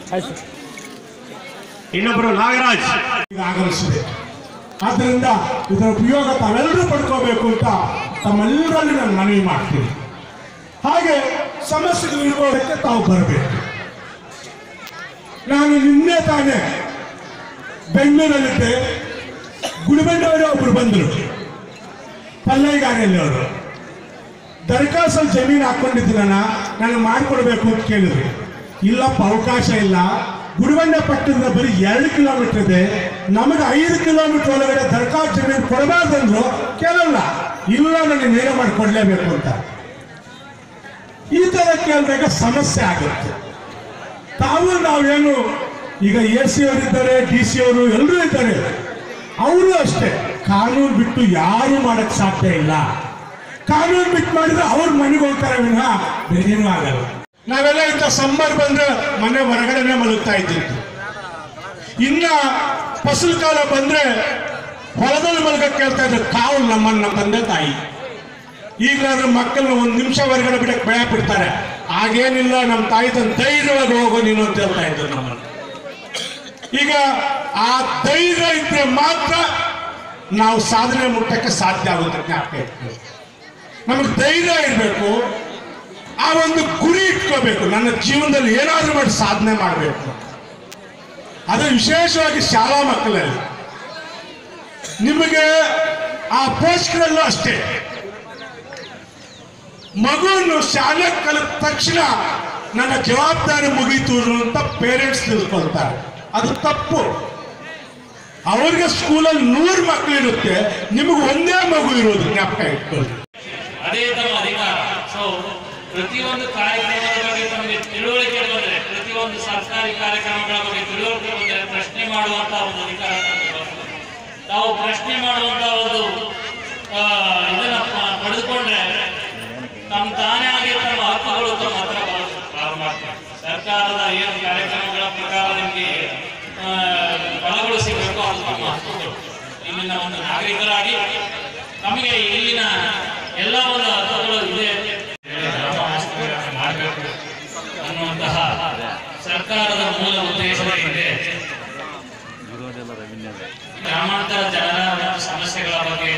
ಇನ್ನೊಬ್ಬರು ನಾಗರಾಜ್ ಈಗ ಆಗಮಿಸಿದೆ ಆದ್ದರಿಂದ ಇದರ ಉಪಯೋಗ ತಾವೆಲ್ಲರೂ ಪಡ್ಕೋಬೇಕು ಅಂತ ತಮ್ಮೆಲ್ಲರಲ್ಲಿ ನಾನು ಮನವಿ ಮಾಡ್ತೀನಿ ಹಾಗೆ ಸಮಸ್ಯೆಗಳು ಇರುವುದಕ್ಕೆ ತಾವು ಬರಬೇಕು ನಾನು ನಿನ್ನೆ ತಾನೇ ಬೆಂಗಳೂರಲ್ಲಿದ್ದೆ ಗುಡಿಬಂಡವರು ಒಬ್ರು ಬಂದರು ಪಲ್ಲೈಗಾರಿಯಲ್ಲಿ ಅವರು ದರ್ಖಾಸಲ್ಲಿ ಜಮೀನು ಹಾಕೊಂಡಿದ್ದೀನಣ್ಣ ನನಗೆ ಮಾಡಿಕೊಡ್ಬೇಕು ಅಂತ ಕೇಳಿದ್ರು ಇಲ್ಲಪ್ಪ ಅವಕಾಶ ಇಲ್ಲ ಗುಡಿಬಂಡೆ ಪಟ್ಟಣದಿಂದ ಬರೀ ಎರಡು ಕಿಲೋಮೀಟರ್ ಇದೆ ನಮಗೆ ಐದು ಕಿಲೋಮೀಟರ್ ಒಳಗಡೆ ದರ್ಖಾಸ್ ಜಮೀನು ಕೊಡಬಾರ್ದಂದ್ರು ಕೇಳಲ್ಲ ಇಲ್ಲ ನನಗೆ ನೇರ ಮಾಡಿ ಕೊಡಲೇಬೇಕು ಅಂತ ಈ ಥರ ಕೇಳಿದಾಗ ಸಮಸ್ಯೆ ಆಗುತ್ತೆ ತಾವು ನಾವೇನು ಈಗ ಎ ಸಿ ಅವರಿದ್ದಾರೆ ಡಿ ಸಿ ಅವರು ಎಲ್ಲರೂ ಇದ್ದಾರೆ ಅವರು ಅಷ್ಟೇ ಕಾನೂನು ಬಿಟ್ಟು ಯಾರು ಮಾಡಕ್ ಸಾಧ್ಯ ಇಲ್ಲ ಕಾನೂನು ಬಿಟ್ಟು ಮಾಡಿದ್ರೆ ಅವ್ರ ಮನೆಗೆ ಹೋಗ್ತಾರೆ ವಿನಃ ಬೇರೇನೂ ಆಗಲ್ಲ ನಾವೆಲ್ಲ ಇಂಥ ಸಮ್ಮರ್ ಬಂದ್ರೆ ಮನೆ ಹೊರಗಡೆನೆ ಮಲಗ್ತಾ ಇದ್ದಿದ್ದು ಇನ್ನ ಫಸಲು ಕಾಲ ಬಂದ್ರೆ ಹೊಲದಲ್ಲಿ ಮಲಗಕ್ಕೆ ಕೇಳ್ತಾ ಇದ್ರು ಕಾವು ನಮ್ಮನ್ನ ನಮ್ಮ ತಂದೆ ತಾಯಿ ಈಗಲಾದ್ರೂ ಮಕ್ಕಳನ್ನ ಒಂದು ನಿಮಿಷ ಹೊರಗಡೆ ಬಿಡಕ್ಕೆ ಭಯ ಬಿಡ್ತಾರೆ ಹಾಗೇನಿಲ್ಲ ನಮ್ಮ ತಾಯಿ ತನ್ನ ಧೈರ್ಯವಾಗಿ ಹೋಗೋ ನೀನು ಅಂತ ಹೇಳ್ತಾ ಇದ್ರು ನಮ್ಮನ್ನು ಈಗ ಆ ಧೈರ್ಯ ಇದ್ರೆ ಮಾತ್ರ ನಾವು ಸಾಧನೆ ಮುಟ್ಟಕ್ಕೆ ಸಾಧ್ಯ ಆಗುತ್ತೆ ಜ್ಞಾಪಕ ಇಟ್ಕೊಳ್ಳಿ. ನಮಗೆ ಧೈರ್ಯ ಇರಬೇಕು ಆ ಒಂದು ಗುರಿ ಇಟ್ಕೋಬೇಕು ನನ್ನ ಜೀವನದಲ್ಲಿ ಏನಾದರೂ ಮಾಡಿ ಸಾಧನೆ ಮಾಡಬೇಕು ಅದು ವಿಶೇಷವಾಗಿ ಶಾಲಾ ಮಕ್ಕಳಲ್ಲಿ ನಿಮಗೆ ಆ ಪೋಷಕರಲ್ಲೂ ಅಷ್ಟೇ ಮಗುವನ್ನು ಶಾಲೆ ಕಲಿತ ತಕ್ಷಣ ನನ್ನ ಜವಾಬ್ದಾರಿ ಮುಗೀತು ಅಂತ ಪೇರೆಂಟ್ಸ್ ತಿಳ್ಕೊಳ್ತಾರೆ ಅದು ತಪ್ಪು ಅವ್ರಿಗೆ ಸ್ಕೂಲಲ್ಲಿ ನೂರು ಮಕ್ಕಳು ಇರುತ್ತೆ ನಿಮಗೆ ಒಂದೇ ಮಗು ಇರೋದು ಜ್ಞಾಪಕ ಇಟ್ಕೊಳ್ಳಿ ಅದೇ ತಮ್ಮ ಅಧಿಕಾರ ಸೊ ಪ್ರತಿಯೊಂದು ಕಾರ್ಯಕ್ರಮದ ಬಗ್ಗೆ ತಮಗೆ ತಿಳುವಳಿಕೆ ಬಂದರೆ ಪ್ರತಿಯೊಂದು ಸರ್ಕಾರಿ ಕಾರ್ಯಕ್ರಮಗಳ ಬಗ್ಗೆ ತಿಳುವಳಿಕೆ ಬಂದರೆ ಪ್ರಶ್ನೆ ಮಾಡುವಂತ ಒಂದು ಅಧಿಕಾರ ತಮಗೆ ಬರ್ತದೆ ತಾವು ಪ್ರಶ್ನೆ ಮಾಡುವಂತ ಒಂದು ಆ, ಇದನ್ನ ಪ- ಪಡೆದುಕೊಂಡ್ರೆ ತಮ್ಮ ತಾನೇ ಆಗಿ ತಮ್ಮ ಹಕ್ಕುಗಳು ತಮ್ಮ ಹತ್ರ ಬರೋದು ಪ್ರಾರಂಭ ಆಗ್ತವೆ ಸರ್ಕಾರದ ಏನು ಕಾರ್ಯಕ್ರಮಗಳ ಪ್ರಕಾರ ನಿಮಗೆ ಆ, ಫಲಗಳು ಸಿಗಬೇಕು ಅದು ತಮ್ಮ ಹಕ್ಕುಗಳು ಇಲ್ಲಿನ ಒಂದು ನಾಗರಿಕರಾಗಿ ನಮಗೆ ಇಲ್ಲಿನ ಎಲ್ಲ ಒಂದು ಹಕ್ಕುಗಳು ಇದೆ ಮಾಡಬೇಕು ಅನ್ನುವಂತಹ ಸರ್ಕಾರದ ಮೂಲ ಉದ್ದೇಶದ ಹಿಂದೆ ಗ್ರಾಮಾಂತರ ಜನರ ಸಮಸ್ಯೆಗಳ ಬಗ್ಗೆ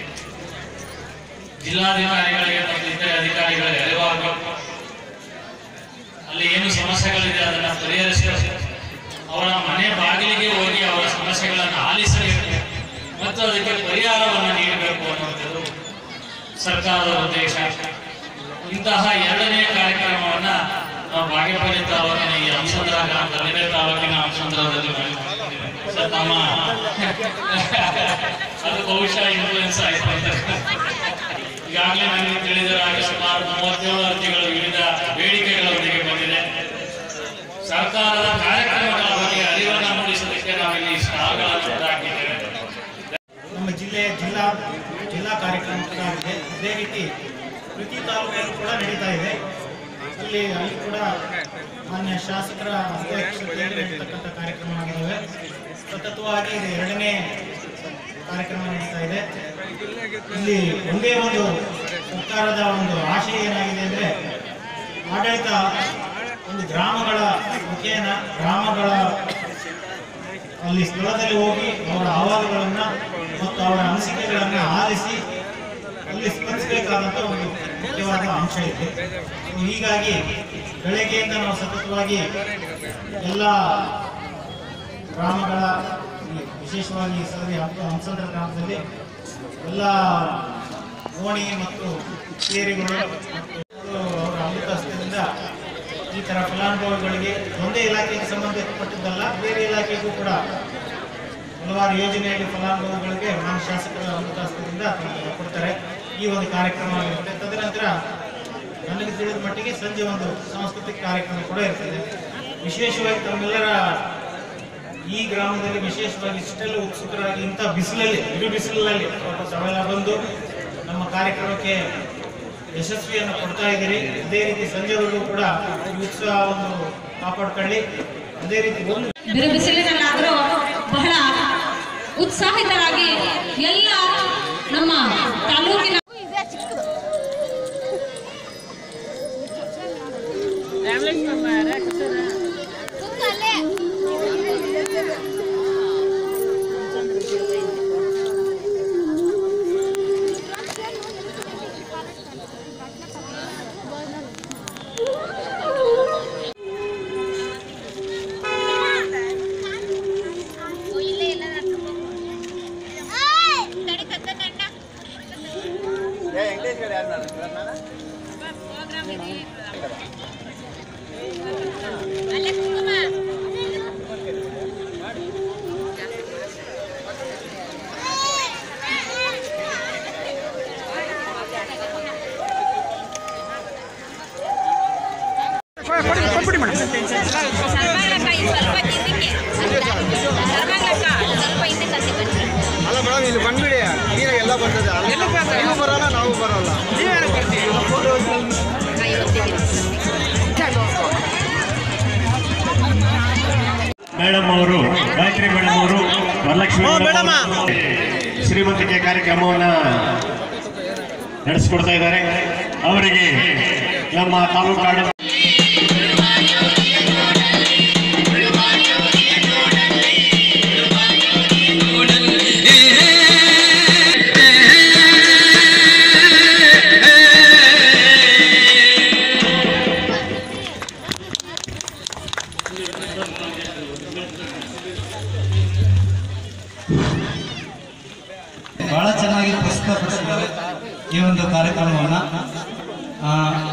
ಜಿಲ್ಲಾಧಿಕಾರಿಗಳಿಗೆ ಮತ್ತು ಇತರೆ ಅಧಿಕಾರಿಗಳಿಗೆ ಅರಿವಾಗಬೇಕು ಅಲ್ಲಿ ಏನು ಸಮಸ್ಯೆಗಳಿದೆ ಅದನ್ನು ಪರಿಹರಿಸಬೇಕು ಅವರ ಮನೆ ಬಾಗಿಲಿಗೆ ಹೋಗಿ ಅವರ ಸಮಸ್ಯೆಗಳನ್ನು ಆಲಿಸಬೇಕು ಮತ್ತು ಅದಕ್ಕೆ ಪರಿಹಾರವನ್ನು ನೀಡಬೇಕು ಅನ್ನುವಂಥದ್ದು ಸರ್ಕಾರದ ಉದ್ದೇಶ ಇಂತಹ ಎರಡನೇ ಕಾರ್ಯಕ್ರಮವನ್ನ ನಾವು ಬಾಗೇಪಲ್ಲಿ ತಾಲೂಕಿನ ಈ ಹಂಸಂದ್ರ ಗ್ರಾಮದಲ್ಲಿ ತಾಲೂಕಿನ ಹಂಸಂದ್ರದಲ್ಲಿ ಮಾಡಿದ್ದೇವೆ. ಸರ್, ತಮ್ಮ ಅದು ಬಹುಶಃ ಇನ್ಫ್ಲೂಯೆನ್ಸ್ ಆಯ್ತು ಅಂತ ಈಗಾಗಲೇ ನನಗೆ ತಿಳಿದಿರೋ ಹಾಗೆ ಸುಮಾರು ಮೂವತ್ತೇಳು ಅರ್ಜಿಗಳು ವಿವಿಧ ಬೇಡಿಕೆಗಳೊಂದಿಗೆ ಬಂದಿದೆ ಸರ್ಕಾರದ ಕಾರ್ಯಕ್ರಮಗಳ ಬಗ್ಗೆ ಅರಿವನ್ನು ಮೂಡಿಸೋದಕ್ಕೆ ನಾವಿಲ್ಲಿ ಸ್ಟಾಲ್ಗಳನ್ನು ಹಾಕಿದ್ದೇವೆ ನಮ್ಮ ಜಿಲ್ಲೆಯ ಜಿಲ್ಲಾ ಜಿಲ್ಲಾ ಕಾರ್ಯಕ್ರಮ ಕೂಡ ಇದೆ ಅದೇ ರೀತಿ ಪ್ರತಿ ತಾಲೂಕಿನಲ್ಲೂ ಕೂಡ ನಡೀತಾ ಇದೆ ಅಲ್ಲಿ ಅಲ್ಲಿ ಕೂಡ ಮಾನ್ಯ ಶಾಸಕರ ಅಧ್ಯಕ್ಷತೆಯಲ್ಲಿ ನಡೀತಕ್ಕಂಥ ಕಾರ್ಯಕ್ರಮಗಳಿದ್ದಾವೆ ಸತತವಾಗಿ ಇದು ಎರಡನೇ ಕಾರ್ಯಕ್ರಮ ನಡೀತಾ ಇದೆ ಇಲ್ಲಿ ಒಂದೇ ಒಂದು ಸರ್ಕಾರದ ಒಂದು ಆಶಯ ಏನಾಗಿದೆ ಅಂದರೆ ಆಡಳಿತ ಒಂದು ಗ್ರಾಮಗಳ ಮುಖೇನ ಗ್ರಾಮಗಳ ಅಲ್ಲಿ ಸ್ಥಳದಲ್ಲಿ ಹೋಗಿ ಅವರ ಅಹವಾಲುಗಳನ್ನ ಮತ್ತು ಅವರ ಅನಿಸಿಕೆಗಳನ್ನ ಆಲಿಸಿ ಅಲ್ಲಿ ಸ್ಪಂದಿಸಬೇಕಾದಂತ ಒಂದು ಮುಖ್ಯವಾದ ಅಂಶ ಇದೆ ಸೊ ಹೀಗಾಗಿ ಬೆಳಗ್ಗೆಯಿಂದ ನಾವು ಸತತವಾಗಿ ಎಲ್ಲ ಗ್ರಾಮಗಳ ಈ ವಿಶೇಷವಾಗಿ ಈ ಸಲಹೆ ಹಂಪ ಹಂಸಂದ್ರ ಗ್ರಾಮದಲ್ಲಿ ಎಲ್ಲ ಓಣಿ ಮತ್ತು ಕೇರಿಗಳು ಮತ್ತು ಅವರ ಅಮೃತ ಹಸ್ತದಿಂದ ಈ ಥರ ಫಲಾನುಭವಿಗಳಿಗೆ ಒಂದೇ ಇಲಾಖೆಗೆ ಸಂಬಂಧಪಟ್ಟಿದ್ದಲ್ಲ ಬೇರೆ ಇಲಾಖೆಗೂ ಕೂಡ ಹಲವಾರು ಯೋಜನೆಯಲ್ಲಿ ಫಲಾನುಭವಿಗಳಿಗೆ ಮಾನ್ಯ ಶಾಸಕರ ಅಮೃತ ಹಸ್ತದಿಂದ ಕೊಡ್ತಾರೆ ಈ ಒಂದು ಕಾರ್ಯಕ್ರಮ ಇರುತ್ತೆ ತದನಂತರ ನನಗೆ ತಿಳಿದ ಮಟ್ಟಿಗೆ ಸಂಜೆ ಒಂದು ಸಾಂಸ್ಕೃತಿಕ ಕಾರ್ಯಕ್ರಮ ಕೂಡ ಇರ್ತದೆ ವಿಶೇಷವಾಗಿ ತಮ್ಮೆಲ್ಲರ ಈ ಗ್ರಾಮದಲ್ಲಿ ವಿಶೇಷವಾಗಿ ಇಷ್ಟೆಲ್ಲ ಉತ್ಸುಕರಾಗಿ ಇಂಥ ಬಿಸಿಲಲ್ಲಿ ಇರು ಬಿಸಿಲಿನಲ್ಲಿ ಸ್ವಲ್ಪ ತಾವೆಲ್ಲ ಬಂದು ನಮ್ಮ ಕಾರ್ಯಕ್ರಮಕ್ಕೆ ಯಶಸ್ವಿಯನ್ನು ಕೊಡ್ತಾ ಇದ್ದೀರಿ ಅದೇ ರೀತಿ ಸಂಜೆವರೆಗೂ ಕೂಡ ಈ ಉತ್ಸಾಹವನ್ನು ಕಾಪಾಡ್ಕೊಳ್ಳಿ ಅದೇ ರೀತಿ ಒಂದು ಬಿರು ಬಿಸಿಲಿನಲ್ಲಾದರೂ ಬಹಳ ಉತ್ಸಾಹಿತರಾಗಿ ಎಲ್ಲ ನಮ್ಮ ತಾಲೂಕಿನ ಸುಮ್ಮನೆ ಸರ್ವಾಂಗಲಕ್ಕ ಇದು ಸ್ವಲ್ಪ ಹಿಂದಕ್ಕೆ ಸರ್ವಾಂಗಲಕ್ಕ ಸ್ವಲ್ಪ ಹಿಂದಕ್ಕೆ ಹತ್ತಿ ಬನ್ನಿ ಅಲ್ಲ ಮೇಡಮ್ ಇಲ್ಲಿ ಬಂದ್ಬಿಡಿ ನೀರ ಎಲ್ಲ ಬರ್ತದೆ ಅಲ್ಲಿ ನೀವು ಬರಲ್ಲ ನಾವು ಬರಲ್ಲ ಮೇಡಮ್ ಅವರು ಗಾಯತ್ರಿ ಮೇಡಮ್ ಅವರು ವರಲಕ್ಷ್ಮಿ ಮೇಡಮ್ ಅವರು ಶ್ರೀಮಂತಿಕೆ ಕಾರ್ಯಕ್ರಮವನ್ನ ನಡೆಸಿಕೊಡ್ತಾ ಇದ್ದಾರೆ ಅವರಿಗೆ ನಮ್ಮ ತಾಲೂಕು ಆಡಳಿತ ಬಹಳ ಚೆನ್ನಾಗಿ ಪ್ರಸ್ತುತಪಡಿಸಿದ್ದಾರೆ ಈ ಒಂದು ಕಾರ್ಯಕ್ರಮವನ್ನು ಆ,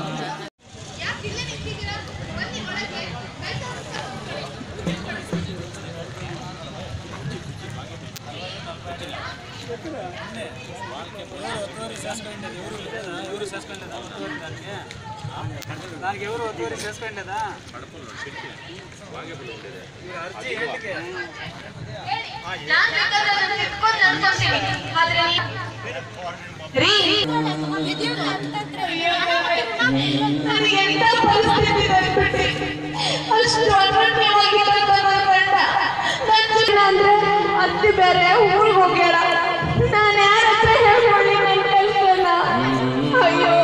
ನನಗೆಂತ ಪರಿಸ್ಥಿತಿ ತಂದ್ಬಿಟ್ರಿ ಅಷ್ಟು ಅನ್ಯೋನ್ಯವಾಗಿರೋದು ನನ್ನ ಗಂಡ ನನ್ನ ಜೀವನ ಅಂದ್ರೆ ಅತ್ತಿ ಬೇರೆ ಊರಿಗೆ ಹೋಗ್ಯಾರ ನಾನು ಯಾರ ಹತ್ರ ಹೇಳ್ಕೊಳ್ಳಿ ನನ್ನ ಕಷ್ಟನ ಅಯ್ಯೋ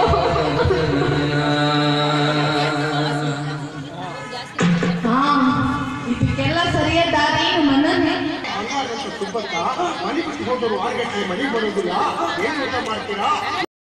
ಹಾ ಇದಕ್ಕೆಲ್ಲ ಸರಿಯಾದ ದಾರಿ ಮನನ್ನೇ ಮನೆ ಬಿಟ್ಟು ಹೋದವರು ಆರ್ಗಟ್ಲೆ ಮನೆಗೆ ಬರೋದಿಲ್ಲ ಏನ್ ಊಟ ಮಾಡ್ತೀರಾ